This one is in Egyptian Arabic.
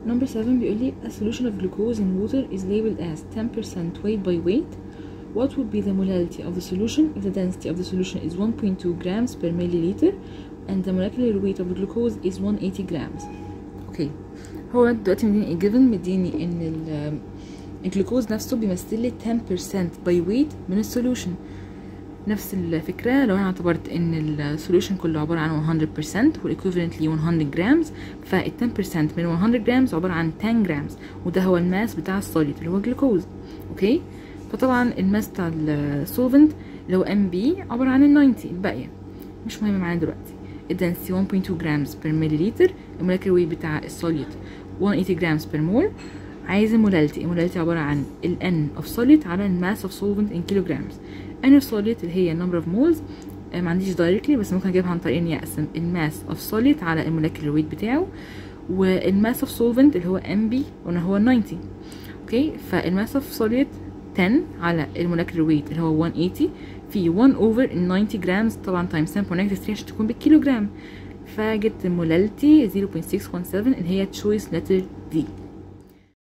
number 7 بيقول لي a solution of glucose in water is labeled as 10% weight by weight what would be the molality of the solution if the density of the solution is 1.2 grams per milliliter and the molecular weight of the glucose is 180 grams اوكي هو دلوقتي مديني given مديني ان ال- الجلوكوز نفسه بيمثل لي 10% by weight من السوليوشن نفس الفكرة لو انا اعتبرت ان السوليوشن كله عبارة عن 100% والايكوفالنت لي 100 جرامز فال 10% من 100 جرامز عبارة عن 10 جرامز وده هو الماس بتاع السوليد اللي هو الجلوكوز اوكي فطبعا الماس بتاع السولفنت اللي هو ام بي عبارة عن ال 90 الباقية مش مهم معانا دلوقتي الدنسيتي 1.2 جرامز بير مليلتر المولكيولر ويت بتاع السوليد 180 جرامز بير مول عايز المولاليتي المولاليتي عبارة عن ال N of solid على ال mass of solvent in kilograms N of solid اللي هي number of moles آه، ما عنديش directly بس ممكن اجيبها عن طريق اني اقسم ال mass of solid على المولكيولر ويت بتاعه والماس of solvent اللي هو MB وأنا هو 90 اوكي فالماس of solid 10 على المولكيولر ويت اللي هو 180 في 1 over ال 90 جرامز طبعا times 10.3 عشان تكون بالكيلوجرام فجبت المولاليتي 0.617 اللي هي choice letter D